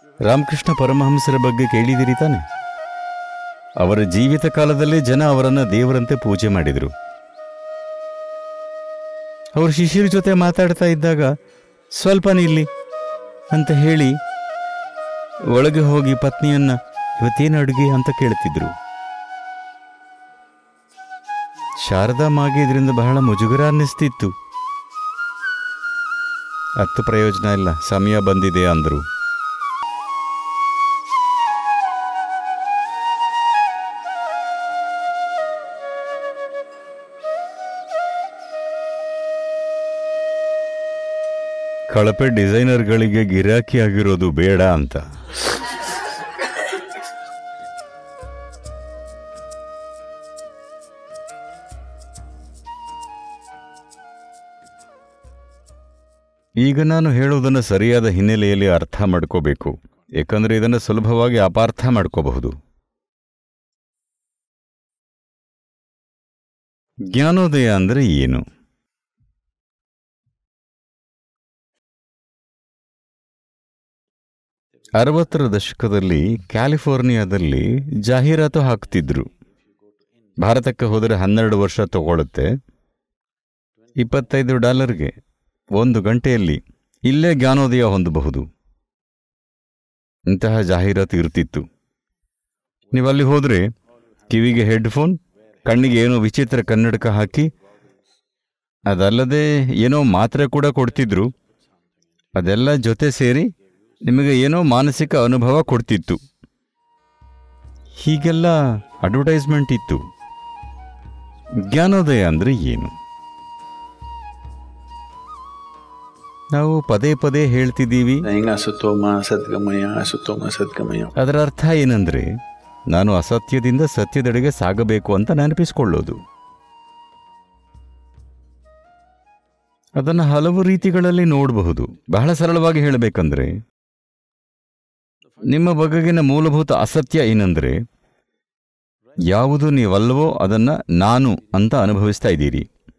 ರಾಮಕೃಷ್ಣ ಪರಮಹಂಸರ ಬಗ್ಗೆ ಕೇಳಿದಿರಿ ತಾನೆ ಅವರ ಜೀವಿತ ಕಾಲದಲ್ಲೇ ಜನ ಅವರನ್ನ ದೇವರಂತೆ ಪೂಜೆ ಮಾಡಿದರು ಅವರು ಶಿಷ್ಯರ ಜೊತೆ ಮಾತಾಡ್ತಾ ಇದ್ದಾಗ ಸ್ವಲ್ಪ ನಿಲ್ಲಿ ಅಂತ ಹೇಳಿ ಒಳಗೆ ಹೋಗಿ ಪತ್ನಿಯನ್ನ ಇವತ್ತೇನು ಅಡುಗೆ ಅಂತ ಕೇಳ್ತಿದ್ರು ಶಾರದಾ ಮಾಗೆ ಇದರಿಂದ ಬಹಳ ಮುಜುಗರ ಅನ್ನಿಸ್ತಿತ್ತು ಹತ್ತು ಪ್ರಯೋಜನ ಇಲ್ಲ ಸಮಯ ಬಂದಿದೆ ಅಂದರು ಕಳಪೆ ಡಿಸೈನರ್ಗಳಿಗೆ ಗಿರಾಕಿ ಆಗಿರೋದು ಬೇಡ ಅಂತ ಈಗ ನಾನು ಹೇಳುವುದನ್ನು ಸರಿಯಾದ ಹಿನ್ನೆಲೆಯಲ್ಲಿ ಅರ್ಥ ಮಾಡ್ಕೋಬೇಕು ಏಕೆಂದರೆ ಇದನ್ನು ಸುಲಭವಾಗಿ ಅಪಾರ್ಥ ಮಾಡ್ಕೋಬಹುದು ಜ್ಞಾನೋದಯ ಅಂದರೆ ಏನು ಅರವತ್ತರ ದಶಕದಲ್ಲಿ ಕ್ಯಾಲಿಫೋರ್ನಿಯಾದಲ್ಲಿ ಜಾಹೀರಾತು ಹಾಕ್ತಿದ್ರು ಭಾರತಕ್ಕೆ ಹೋದರೆ ಹನ್ನೆರಡು ವರ್ಷ ತಗೊಳ್ಳುತ್ತೆ ಇಪ್ಪತ್ತೈದು ಡಾಲರ್ಗೆ ಒಂದು ಗಂಟೆಯಲ್ಲಿ ಇಲ್ಲೇ ಜ್ಞಾನೋದಯ ಹೊಂದಬಹುದು ಇಂತಹ ಜಾಹೀರಾತು ಇರ್ತಿತ್ತು ನೀವು ಅಲ್ಲಿ ಹೋದರೆ ಕಿವಿಗೆ ಹೆಡ್ಫೋನ್ ಕಣ್ಣಿಗೆ ಏನೋ ವಿಚಿತ್ರ ಕನ್ನಡಕ ಹಾಕಿ ಅದಲ್ಲದೆ ಏನೋ ಮಾತ್ರೆ ಕೂಡ ಕೊಡ್ತಿದ್ರು ಅದೆಲ್ಲ ಜೊತೆ ಸೇರಿ ನಿಮಗೆ ಏನೋ ಮಾನಸಿಕ ಅನುಭವ ಕೊಡ್ತಿತ್ತು ಹೀಗೆಲ್ಲ ಅಡ್ವರ್ಟೈಸ್ಮೆಂಟ್ ಇತ್ತು ಜ್ಞಾನೋದಯ ಅಂದರೆ ಏನು ನಾವು ಪದೇ ಪದೇ ಹೇಳ್ತಿದ್ದೀವಿ saying asutoma sadgamaya asutoma sadgamaya ಅದರ ಅರ್ಥ ಏನಂದ್ರೆ ನಾನು ಅಸತ್ಯದಿಂದ ಸತ್ಯದೆಡೆಗೆ ಸಾಗಬೇಕು ಅಂತ ನೆನಪಿಸಿಕೊಳ್ಳೋದು ಅದನ್ನು ಹಲವು ರೀತಿಗಳಲ್ಲಿ ನೋಡಬಹುದು ಬಹಳ ಸರಳವಾಗಿ ಹೇಳಬೇಕಂದ್ರೆ ನಿಮ್ಮ ಬಗೆಗಿನ ಮೂಲಭೂತ ಅಸತ್ಯ ಏನಂದ್ರೆ ಯಾವುದು ನೀವಲ್ಲವೋ ಅದನ್ನ ನಾನು ಅಂತ ಅನುಭವಿಸ್ತಾ ಇದ್ದೀರಿ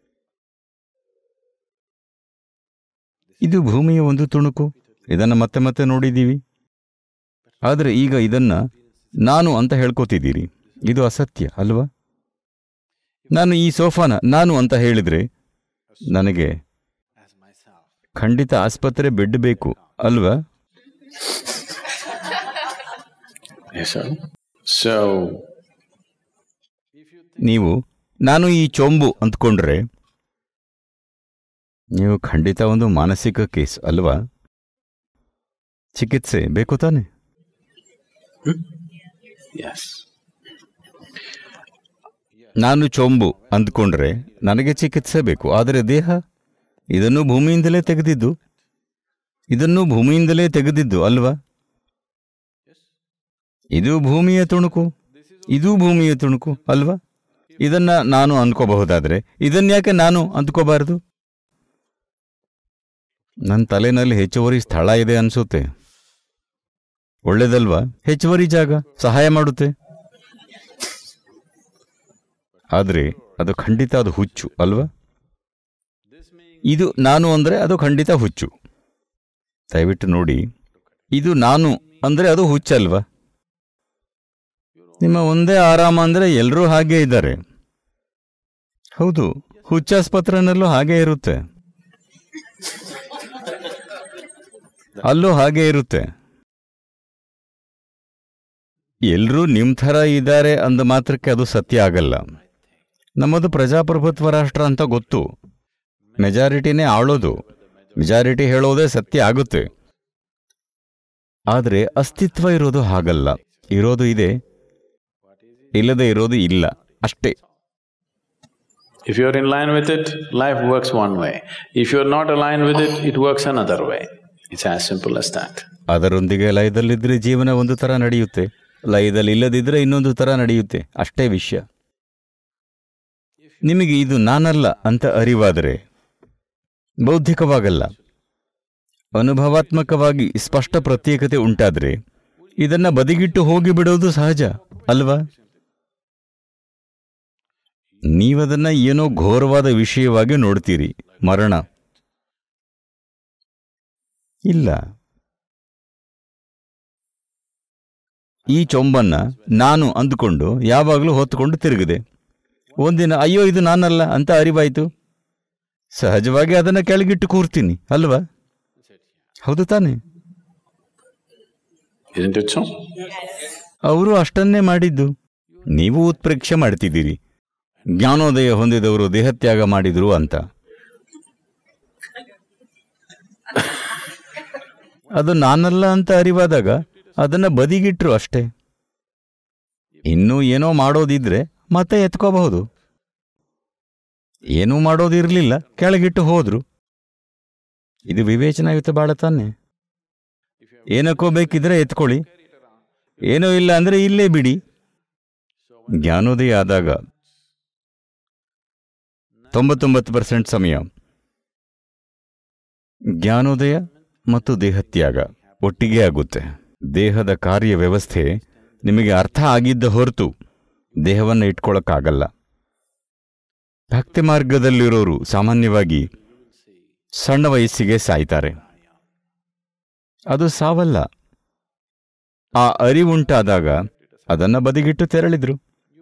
ಇದು ಭೂಮಿಯ ಒಂದು ತುಣುಕು ಇದನ್ನು ಮತ್ತೆ ಮತ್ತೆ ನೋಡಿದ್ದೀವಿ ಆದರೆ ಈಗ ಇದನ್ನ ನಾನು ಅಂತ ಹೇಳ್ಕೋತಿದ್ದೀರಿ ಇದು ಅಸತ್ಯ ಅಲ್ವಾ ನಾನು ಈ ಸೋಫಾನ ನಾನು ಅಂತ ಹೇಳಿದ್ರೆ ನನಗೆ ಖಂಡಿತ ಆಸ್ಪತ್ರೆ ಬೆಡ್ ಬೇಕು ಅಲ್ವಾ yes sir so ನೀವು ನಾನು ಈ ಚೊಂಬು ಅಂದ್ಕೊಂಡ್ರೆ ನೀವು ಖಂಡಿತ ಒಂದು ಮಾನಸಿಕ ಕೇಸ್ ಅಲ್ವಾ ಚಿಕಿತ್ಸೆ ಬೇಕು ತಾನೆ yes ನಾನು ಚೊಂಬು ಅಂದ್ಕೊಂಡ್ರೆ ನನಗೆ ಚಿಕಿತ್ಸೆ ಬೇಕು ಆದರೆ ದೇಹ ಇದನ್ನು ಭೂಮಿಯಿಂದಲೇ ತೆಗೆದಿದ್ದು ಇದನ್ನು ಭೂಮಿಯಿಂದಲೇ ತೆಗೆದಿದ್ದು ಅಲ್ವಾ ಇದು ಭೂಮಿಯ ತುಣುಕು ಇದು ಭೂಮಿಯ ತುಣುಕು ಅಲ್ವಾ ಇದನ್ನ ನಾನು ಅಂದ್ಕೋಬಹುದಾದ್ರೆ ಇದನ್ಯಾಕೆ ನಾನು ಅಂದ್ಕೋಬಾರದು ನನ್ನ ತಲೆನಲ್ಲಿ ಹೆಚ್ಚುವರಿ ಸ್ಥಳ ಇದೆ ಅನ್ಸುತ್ತೆ ಒಳ್ಳೇದಲ್ವಾ ಹೆಚ್ಚುವರಿ ಜಾಗ ಸಹಾಯ ಮಾಡುತ್ತೆ ಆದರೆ ಅದು ಖಂಡಿತ ಅದು ಹುಚ್ಚು ಅಲ್ವಾ ಇದು ನಾನು ಅಂದರೆ ಅದು ಖಂಡಿತ ಹುಚ್ಚು ದಯವಿಟ್ಟು ನೋಡಿ ಇದು ನಾನು ಅಂದರೆ ಅದು ಹುಚ್ಚಲ್ವಾ ನಿಮ್ಮ ಒಂದೇ ಆರಾಮ ಅಂದರೆ ಎಲ್ಲರೂ ಹಾಗೇ ಇದ್ದಾರೆ ಹೌದು ಹುಚ್ಚಾಸ್ಪತ್ರೆನಲ್ಲೂ ಹಾಗೇ ಇರುತ್ತೆ ಅಲ್ಲೂ ಹಾಗೇ ಇರುತ್ತೆ ಎಲ್ಲರೂ ನಿಮ್ಮ ಥರ ಇದ್ದಾರೆ ಅಂದ ಮಾತ್ರಕ್ಕೆ ಅದು ಸತ್ಯ ಆಗಲ್ಲ ನಮ್ಮದು ಪ್ರಜಾಪ್ರಭುತ್ವ ರಾಷ್ಟ್ರ ಅಂತ ಗೊತ್ತು ಮೆಜಾರಿಟಿನೇ ಆಳೋದು ಮೆಜಾರಿಟಿ ಹೇಳೋದೇ ಸತ್ಯ ಆಗುತ್ತೆ ಆದರೆ ಅಸ್ತಿತ್ವ ಇರೋದು ಹಾಗಲ್ಲ ಇರೋದು ಇದೆ ಇಲ್ಲದೆ ಇರೋದು ಇಲ್ಲ ಅಷ್ಟೇ if you're in line with it life works one way if you're not aligned with it it works another way it's as simple as that ಅದರೊಂದಿಗೆ ಲಯದಲ್ಲಿದ್ದರೆ ಜೀವನ ಒಂದು ಥರ ನಡೆಯುತ್ತೆ ಲಯದಲ್ಲಿ ಇಲ್ಲದಿದ್ದರೆ ಇನ್ನೊಂದು ಥರ ನಡೆಯುತ್ತೆ ಅಷ್ಟೇ ವಿಷಯ ನಿಮಗೆ ಇದು ನಾನಲ್ಲ ಅಂತ ಅರಿವಾದರೆ ಬೌದ್ಧಿಕವಾಗಲ್ಲ ಅನುಭವಾತ್ಮಕವಾಗಿ ಸ್ಪಷ್ಟ ಪ್ರತ್ಯೇಕತೆ ಉಂಟಾದ್ರೆ ಇದನ್ನ ಬದಿಗಿಟ್ಟು ಹೋಗಿಬಿಡೋದು ಸಹಜ ಅಲ್ವಾ ನೀವದನ್ನ ಏನೋ ಘೋರವಾದ ವಿಷಯವಾಗಿ ನೋಡ್ತೀರಿ ಮರಣ ಇಲ್ಲ ಈ ಚೊಂಬನ್ನ ನಾನು ಅಂದುಕೊಂಡು ಯಾವಾಗಲೂ ಹೊತ್ತುಕೊಂಡು ತಿರುಗಿದೆ ಒಂದಿನ ಅಯ್ಯೋ ಇದು ನಾನಲ್ಲ ಅಂತ ಅರಿವಾಯ್ತು ಸಹಜವಾಗಿ ಅದನ್ನು ಕೆಳಗಿಟ್ಟು ಕೂರ್ತೀನಿ ಅಲ್ವಾ ಹೌದು ತಾನೆ Isn't it so? ಅವರು ಅಷ್ಟನ್ನೇ ಮಾಡಿದ್ದು ನೀವು ಉತ್ಪ್ರೇಕ್ಷೆ ಮಾಡ್ತಿದ್ದೀರಿ ಜ್ಞಾನೋದಯ ಹೊಂದಿದವರು ದೇಹತ್ಯಾಗ ಮಾಡಿದ್ರು ಅಂತ ಅದು ನಾನಲ್ಲ ಅಂತ ಅರಿವಾದಾಗ ಅದನ್ನ ಬದಿಗಿಟ್ರು ಅಷ್ಟೇ ಇನ್ನೂ ಏನೋ ಮಾಡೋದಿದ್ರೆ ಮತ್ತೆ ಎತ್ಕೋಬಹುದು ಏನೂ ಮಾಡೋದಿರ್ಲಿಲ್ಲ ಕೆಳಗಿಟ್ಟು ಹೋದ್ರು ಇದು ವಿವೇಚನಾಯುತ ಬಾಳ ತಾನೆ ಏನಕ್ಕೋ ಬೇಕಿದ್ರೆ ಎತ್ಕೊಳ್ಳಿ ಏನೂ ಇಲ್ಲ ಅಂದ್ರೆ ಇಲ್ಲೇ ಬಿಡಿ ಜ್ಞಾನೋದಯ ಆದಾಗ ತೊಂಬತ್ತೊಂಬತ್ತು ಪರ್ಸೆಂಟ್ ಸಮಯ ಜ್ಞಾನೋದಯ ಮತ್ತು ದೇಹತ್ಯಾಗ ಒಟ್ಟಿಗೆ ಆಗುತ್ತೆ ದೇಹದ ಕಾರ್ಯ ವ್ಯವಸ್ಥೆ ನಿಮಗೆ ಅರ್ಥ ಆಗಿದ್ದ ಹೊರತು ದೇಹವನ್ನು ಇಟ್ಕೊಳ್ಳೋಕ್ಕಾಗಲ್ಲ ಭಕ್ತಿ ಮಾರ್ಗದಲ್ಲಿರೋರು ಸಾಮಾನ್ಯವಾಗಿ ಸಣ್ಣ ವಯಸ್ಸಿಗೆ ಸಾಯ್ತಾರೆ ಅದು ಸಾವಲ್ಲ ಆ ಅರಿವುಂಟಾದಾಗ ಅದನ್ನ ಬದಿಗಿಟ್ಟು ತೆರಳಿದ್ರು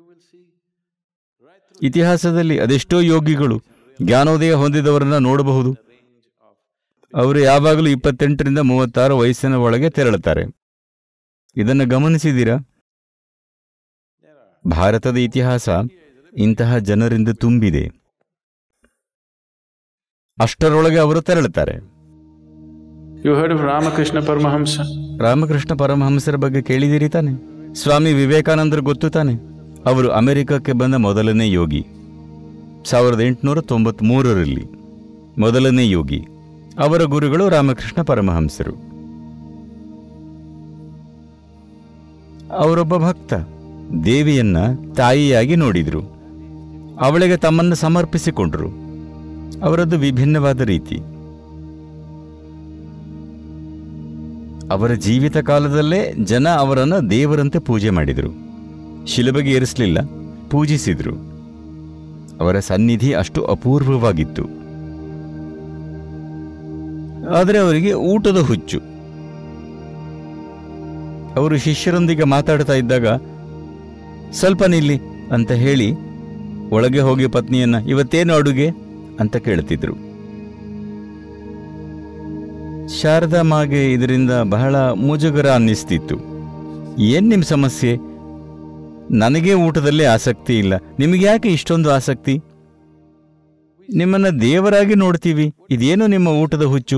ಇತಿಹಾಸದಲ್ಲಿ ಅದೆಷ್ಟೋ ಯೋಗಿಗಳು ಜ್ಞಾನೋದಯ ಹೊಂದಿದವರನ್ನ ನೋಡಬಹುದು ಅವರು ಯಾವಾಗಲೂ ಇಪ್ಪತ್ತೆಂಟರಿಂದ ಮೂವತ್ತಾರು ವಯಸ್ಸಿನ ಒಳಗೆ ತೆರಳುತ್ತಾರೆ ಇದನ್ನು ಗಮನಿಸಿದ್ದೀರಾ ಭಾರತದ ಇತಿಹಾಸ ಇಂತಹ ಜನರಿಂದ ತುಂಬಿದೆ ಅಷ್ಟರೊಳಗೆ ಅವರು ತೆರಳುತ್ತಾರೆ You heard of Ramakrishna Paramahamsa? Ramakrishna ಪರಮಹಂಸರ ಬಗ್ಗೆ ಕೇಳಿದಿರಿ ತಾನೆ ಸ್ವಾಮಿ ವಿವೇಕಾನಂದರು ಗೊತ್ತು ತಾನೆ ಅವರು ಅಮೆರಿಕಕ್ಕೆ ಬಂದ ಮೊದಲನೇ ಯೋಗಿ ಸಾವಿರದ ಎಂಟುನೂರ ತೊಂಬತ್ಮೂರರಲ್ಲಿ ಮೊದಲನೇ ಯೋಗಿ ಅವರ ಗುರುಗಳು ರಾಮಕೃಷ್ಣ ಪರಮಹಂಸರು ಅವರೊಬ್ಬ ಭಕ್ತ ದೇವಿಯನ್ನ ತಾಯಿಯಾಗಿ ನೋಡಿದ್ರು ಅವಳಿಗೆ ತಮ್ಮನ್ನು ಸಮರ್ಪಿಸಿಕೊಂಡರು ಅವರದ್ದು ವಿಭಿನ್ನವಾದ ರೀತಿ ಅವರ ಜೀವಿತ ಕಾಲದಲ್ಲೇ ಜನ ಅವರನ್ನು ದೇವರಂತೆ ಪೂಜೆ ಮಾಡಿದರು ಶಿಲುಬೆಗೆ ಏರಿಸಲಿಲ್ಲ ಪೂಜಿಸಿದ್ರು ಅವರ ಸನ್ನಿಧಿ ಅಷ್ಟು ಅಪೂರ್ವವಾಗಿತ್ತು ಆದರೆ ಅವರಿಗೆ ಊಟದ ಹುಚ್ಚು ಅವರು ಶಿಷ್ಯರೊಂದಿಗೆ ಮಾತಾಡ್ತಾ ಇದ್ದಾಗ ಸ್ವಲ್ಪ ನಿಲ್ಲಿ ಅಂತ ಹೇಳಿ ಒಳಗೆ ಹೋಗಿ ಪತ್ನಿಯನ್ನ ಇವತ್ತೇನು ಅಡುಗೆ ಅಂತ ಕೇಳ್ತಿದ್ರು ಶಾರದಾ ಮಾಗೆ ಇದರಿಂದ ಬಹಳ ಮುಜುಗರ ಅನ್ನಿಸ್ತಿತ್ತು ಏನ್ ನಿಮ್ ಸಮಸ್ಯೆ ನನಗೆ ಊಟದಲ್ಲಿ ಆಸಕ್ತಿ ಇಲ್ಲ ನಿಮಗೆ ಯಾಕೆ ಇಷ್ಟೊಂದು ಆಸಕ್ತಿ ನಿಮ್ಮನ್ನ ದೇವರಾಗಿ ನೋಡ್ತೀವಿ ಇದೇನು ನಿಮ್ಮ ಊಟದ ಹುಚ್ಚು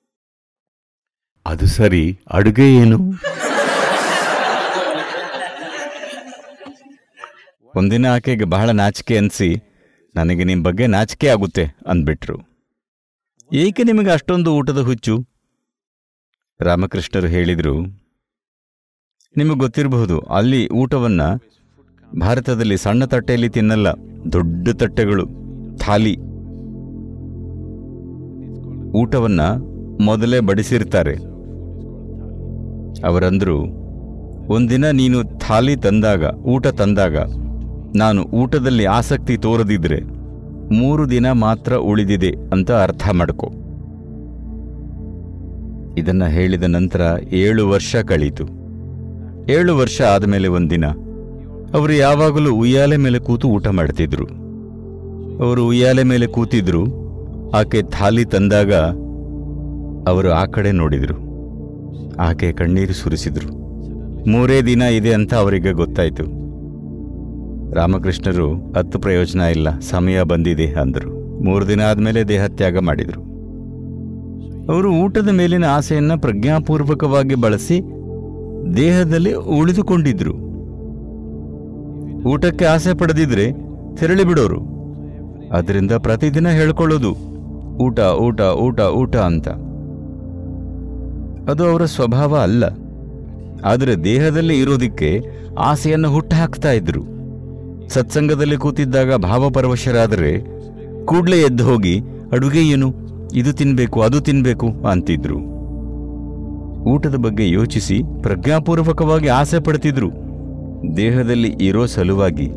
ಅದು ಸರಿ ಅಡುಗೆ ಏನು ಒಂದಿನ ಆಕೆಗೆ ಬಹಳ ನಾಚಿಕೆ ಅನ್ಸಿ ನನಗೆ ನಿಮ್ಮ ಬಗ್ಗೆ ನಾಚಿಕೆ ಆಗುತ್ತೆ ಅಂದ್ಬಿಟ್ರು ಏಕೆ ನಿಮಗೆ ಅಷ್ಟೊಂದು ಊಟದ ಹುಚ್ಚು ರಾಮಕೃಷ್ಣರು ಹೇಳಿದರು ನಿಮಗೆ ಗೊತ್ತಿರಬಹುದು ಅಲ್ಲಿ ಊಟವನ್ನ ಭಾರತದಲ್ಲಿ ಸಣ್ಣ ತಟ್ಟೆಯಲ್ಲಿ ತಿನ್ನಲ್ಲ ದೊಡ್ಡ ತಟ್ಟೆಗಳು ಥಾಲಿ ಊಟವನ್ನ ಮೊದಲೇ ಬಡಿಸಿರ್ತಾರೆ ಅವರಂದ್ರು ಒಂದಿನ ನೀನು ಥಾಲಿ ತಂದಾಗ ಊಟ ತಂದಾಗ ನಾನು ಊಟದಲ್ಲಿ ಆಸಕ್ತಿ ತೋರದಿದ್ರೆ ಮೂರು ದಿನ ಮಾತ್ರ ಉಳಿದಿದೆ ಅಂತ ಅರ್ಥ ಮಾಡ್ಕೊ ಇದನ್ನ ಹೇಳಿದ ನಂತರ ಏಳು ವರ್ಷ ಕಳೀತು ಏಳು ವರ್ಷ ಆದಮೇಲೆ ಒಂದಿನ ಅವರು ಯಾವಾಗಲೂ ಉಯ್ಯಾಲೆ ಮೇಲೆ ಕೂತು ಊಟ ಮಾಡ್ತಿದ್ರು ಅವರು ಉಯ್ಯಾಲೆ ಮೇಲೆ ಕೂತಿದ್ರು ಆಕೆ ಥಾಲಿ ತಂದಾಗ ಅವರು ಆ ಕಡೆ ನೋಡಿದ್ರು ಆಕೆ ಕಣ್ಣೀರು ಸುರಿಸಿದ್ರು ಮೂರೇ ದಿನ ಇದೆ ಅಂತ ಅವರಿಗೆ ಗೊತ್ತಾಯ್ತು ರಾಮಕೃಷ್ಣರು ಹತ್ತು ಪ್ರಯೋಜನ ಇಲ್ಲ ಸಮಯ ಬಂದಿದೆ ಅಂದರು ಮೂರು ದಿನ ಆದಮೇಲೆ ದೇಹತ್ಯಾಗ ಮಾಡಿದರು ಅವರು ಊಟದ ಮೇಲಿನ ಆಸೆಯನ್ನ ಪ್ರಜ್ಞಾಪೂರ್ವಕವಾಗಿ ಬಳಸಿ ದೇಹದಲ್ಲಿ ಉಳಿದುಕೊಂಡಿದ್ರು ಊಟಕ್ಕೆ ಆಸೆ ಪಡೆದಿದ್ರೆ ತೆರಳಿ ಬಿಡೋರು ಅದರಿಂದ ಪ್ರತಿದಿನ ಹೇಳ್ಕೊಳ್ಳೋದು ಊಟ ಊಟ ಊಟ ಊಟ ಅಂತ ಅದು ಅವರ ಸ್ವಭಾವ ಅಲ್ಲ ಆದರೆ ದೇಹದಲ್ಲಿ ಇರೋದಿಕ್ಕೆ ಆಸೆಯನ್ನು ಹುಟ್ಟುಹಾಕ್ತಾ ಇದ್ರು ಸತ್ಸಂಗದಲ್ಲಿ ಕೂತಿದ್ದಾಗ ಭಾವಪರವಶರಾದರೆ ಕೂಡ್ಲೇ ಎದ್ದು ಹೋಗಿ ಅಡುಗೆ ಏನು ಇದು ತಿನ್ಬೇಕು ಅದು ತಿನ್ಬೇಕು ಅಂತಿದ್ರು ಊಟದ ಬಗ್ಗೆ ಯೋಚಿಸಿ ಪ್ರಜ್ಞಾಪೂರ್ವಕವಾಗಿ ಆಸೆ ಪಡ್ತಿದ್ರು ದೇಹದಲ್ಲಿ ಇರೋ ಸಲುವಾಗಿ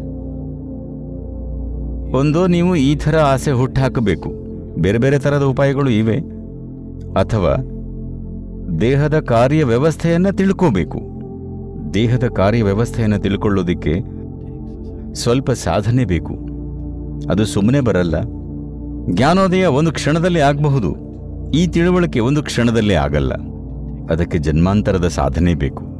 ಒಂದೋ ನೀವು ಈ ಥರ ಆಸೆ ಹುಟ್ಟುಹಾಕಬೇಕು ಬೇರೆ ಬೇರೆ ಥರದ ಉಪಾಯಗಳು ಇವೆ ಅಥವಾ ದೇಹದ ಕಾರ್ಯ ವ್ಯವಸ್ಥೆಯನ್ನ ತಿಳ್ಕೋಬೇಕು ದೇಹದ ಕಾರ್ಯವ್ಯವಸ್ಥೆಯನ್ನು ತಿಳ್ಕೊಳ್ಳೋದಿಕ್ಕೆ ಸ್ವಲ್ಪ ಸಾಧನೆ ಬೇಕು ಅದು ಸುಮ್ಮನೆ ಬರಲ್ಲ ಜ್ಞಾನೋದಯ ಒಂದು ಕ್ಷಣದಲ್ಲಿ ಆಗಬಹುದು ಈ ತಿಳುವಳಿಕೆ ಒಂದು ಕ್ಷಣದಲ್ಲೇ ಆಗಲ್ಲ ಅದಕ್ಕೆ ಜನ್ಮಾಂತರದ ಸಾಧನೆ ಬೇಕು